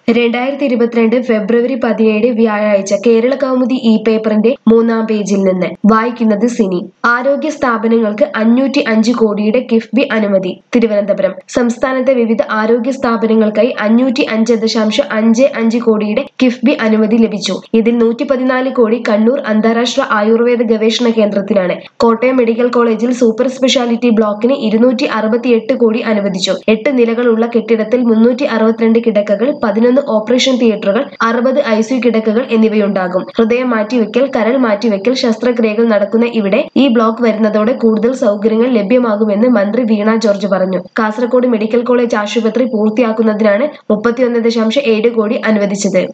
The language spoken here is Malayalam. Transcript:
രണ്ടായിരത്തി ഇരുപത്തിരണ്ട് ഫെബ്രുവരി പതിനേഴ് വ്യാഴാഴ്ച കേരള കൗമുദി ഇ പേപ്പറിന്റെ മൂന്നാം പേജിൽ നിന്ന് വായിക്കുന്നത് സിനി ആരോഗ്യ സ്ഥാപനങ്ങൾക്ക് അഞ്ഞൂറ്റി അഞ്ച് കോടിയുടെ കിഫ്ബി അനുമതി തിരുവനന്തപുരം സംസ്ഥാനത്തെ വിവിധ ആരോഗ്യ സ്ഥാപനങ്ങൾക്കായി അഞ്ഞൂറ്റി അഞ്ച് ദശാംശം അഞ്ച് അഞ്ച് കോടിയുടെ കിഫ്ബി അനുമതി ലഭിച്ചു ഇതിൽ നൂറ്റി പതിനാല് കോടി കണ്ണൂർ അന്താരാഷ്ട്ര ആയുർവേദ ഗവേഷണ കേന്ദ്രത്തിനാണ് കോട്ടയം മെഡിക്കൽ കോളേജിൽ സൂപ്പർ സ്പെഷ്യാലിറ്റി ബ്ലോക്കിന് ഇരുന്നൂറ്റി അറുപത്തിയെട്ട് കോടി അനുവദിച്ചു എട്ട് നിലകളുള്ള കെട്ടിടത്തിൽ മുന്നൂറ്റി അറുപത്തിരണ്ട് കിടക്കകൾ പതിനൊന്ന് ഓപ്പറേഷൻ തിയേറ്ററുകൾ അറുപത് ഐസിയു കിടക്കകൾ എന്നിവയുണ്ടാകും ഹൃദയം മാറ്റിവെക്കൽ കരൾ മാറ്റിവെക്കൽ ശസ്ത്രക്രിയകൾ നടക്കുന്ന ഇവിടെ ഈ ബ്ലോക്ക് വരുന്നതോടെ കൂടുതൽ സൗകര്യങ്ങൾ ലഭ്യമാകുമെന്ന് മന്ത്രി വീണ ജോർജ് പറഞ്ഞു കാസർഗോഡ് മെഡിക്കൽ കോളേജ് ആശുപത്രി പൂർത്തിയാക്കുന്നതിനാണ് മുപ്പത്തിയൊന്ന് ദശാംശം ഏഴ് കോടി അനുവദിച്ചത്